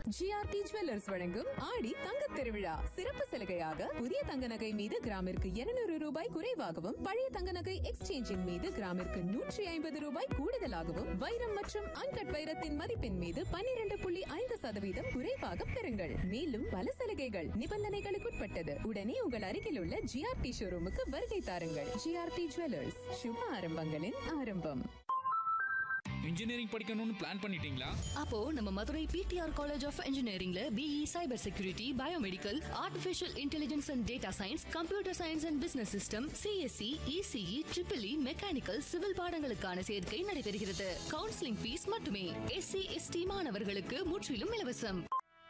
GRT jewellers வழங்கும் ஆடி தங்க திருவிழா சிறப்பு சலுகையாக புதிய தங்க நகை மீது கிராமிற்கு 200 ரூபாய் குறைவாகவும் பழைய தங்க நகை எக்ஸ்சேஞ்சின் மீது கிராமிற்கு நூற்றி ஐம்பது ரூபாய் கூடுதலாகவும் வைரம் மற்றும் அன்கட் வைரத்தின் மதிப்பின் மீது 12.5% புள்ளி ஐந்து சதவீதம் குறைவாக பெறுங்கள் மேலும் பல சலுகைகள் நிபந்தனைகளுக்குட்பட்டது உடனே உங்கள் அருகில் உள்ள ஜிஆர்டி ஷோரூமுக்கு வருகை தாருங்கள் ஜிஆர்டி ஜுவல்லர்ஸ் சுப ஆரம்பங்களின் ஆரம்பம் இன்ஜினியரிங் படிக்கணும்னு பிளான் பண்ணிட்டீங்களா அப்போ நம்ம மதுரை பிடிஆர் காலேஜ் ஆஃப் இன்ஜினியரிங்ல BE cyber security biomedical artificial intelligence and data science computer science and business system CSC ECE triple E mechanical civil பாடங்களுக்கான சேர்க்கை நடைபெறுகிறது கவுன்சிலிங் ஃபீஸ் மட்டுமே எஸ்சி எஸ்டி மாணவர்களுக்கு முற்றிலும் இலவசம்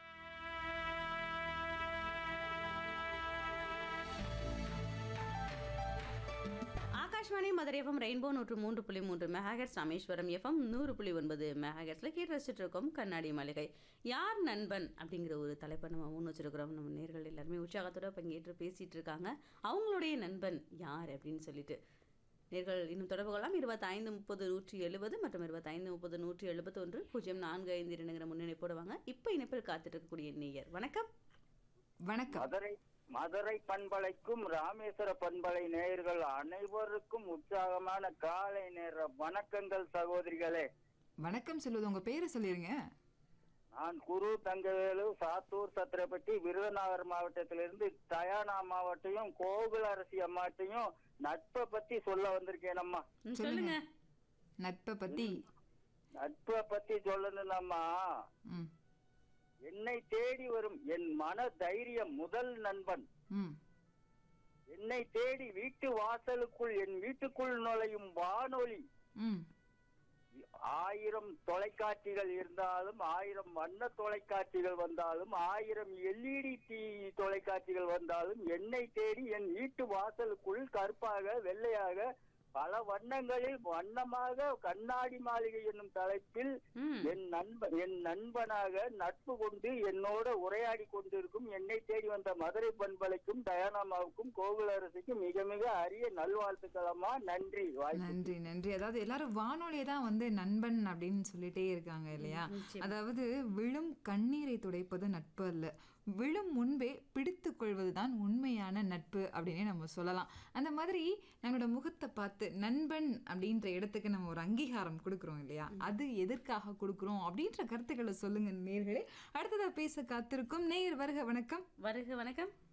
ஆகாஷ்வாணி மதுரை எஃப்எம் ரெயின்போ நூற்று மூன்று புள்ளி மூன்று மெகாஹெட்ஸ் ராமேஸ்வரம் எஃப்எம் நூறு புள்ளி ஒன்பது மெகாஹெட்ஸில் கேட்டு ரசிச்சுட்டு இருக்கோம் கண்ணாடி மாளிகை யார் நண்பன் அப்படிங்கிற ஒரு தலைப்பை நம்ம முன் வச்சிருக்கிறோம் நம்ம நேர்கள் எல்லாருமே உற்சாகத்தோட பங்கேற்று பேசிட்டு இருக்காங்க அவங்களுடைய நண்பன் யார் அப்படின்னு சொல்லிட்டு நேர்கள் இன்னும் தொடர்பு கொள்ளலாம் இருபத்தைந்து முப்பது நூற்றி எழுபது மற்றும் இருபத்தைந்து முப்பது நூற்றி எழுபத்தொன்று பூஜ்ஜியம் நான்கு ஐந்து இரண்டுங்கிற முன்னணி போடுவாங்க இப்போ இணைப்பில் காத்துட்டு இருக்கக்கூடிய நேயர் வணக்கம் வணக்கம் மதுரை மதுரை பண்பலைக்கும் ராமேஸ்வர பண்பலை நேயர்கள் அனைவருக்கும் உற்சாகமான காலை நேர வணக்கங்கள் சகோதரிகளே வணக்கம் சொல்லுவது உங்க பேரை சொல்லிருங்க நான் குரு தங்கவேலு சாத்தூர் சத்திரப்பட்டி விருதுநகர் மாவட்டத்திலிருந்து தயானா மாவட்டையும் கோகுல அரசி அம்மாட்டையும் நட்பை பத்தி சொல்ல வந்திருக்கேன் அம்மா ம், சொல்லுங்க நட்பை பத்தி நட்பை பத்தி சொல்லணும்னாம்மா ம் என்னை தேடி வரும் என் மன தைரியம் முதல் நண்பன் ம் என்னை தேடி வீட்டு வாசலுக்குள் என் வீட்டுக்குள் நுழையும் வானொலி ம் ஆயிரம் தொலைக்காட்சிகள் இருந்தாலும் ஆயிரம் வண்ண தொலைக்காட்சிகள் வந்தாலும் ஆயிரம் எல்இடி டிவி தொலைக்காட்சிகள் வந்தாலும் என்னை தேடி என் வீட்டு வாசலுக்குள் கருப்பாக வெள்ளையாக பல வண்ணங்களில் வண்ணமாக கண்ணாடி மாளிகை என்னும் தலைப்பில் ம் என் நண்பன் என் நண்பனாக நட்பு கொண்டு என்னோட உரையாடி கொண்டிருக்கும் என்னை தேடி வந்த மதுரை பண்பலைக்கும் டயானாமாவுக்கும் கோகுல அரசுக்கும் மிக மிக அரிய நல்வாழ்த்துக்களம்மா நன்றி வாய்ப்பு நன்றி நன்றி அதாவது எல்லாரும் வானொலியை தான் வந்து நண்பன் அப்படின்னு சொல்லிட்டே இருக்காங்க இல்லையா அதாவது விழும் கண்ணீரை துடைப்பது நட்பு அல்ல விழும் முன்பே பிடித்து கொள்வதுதான் உண்மையான நட்பு அப்படின்னே நம்ம சொல்லலாம் அந்த மாதிரி நம்மளோட முகத்தை பார்த்து நண்பன் அப்படின்ற இடத்துக்கு நம்ம ஒரு அங்கீகாரம் கொடுக்குறோம் இல்லையா அது எதற்காக கொடுக்குறோம் அப்படின்ற கருத்துக்களை சொல்லுங்க நேர்களே அடுத்ததா பேச காத்திருக்கும் நேயர் வருக வணக்கம் வருக வணக்கம்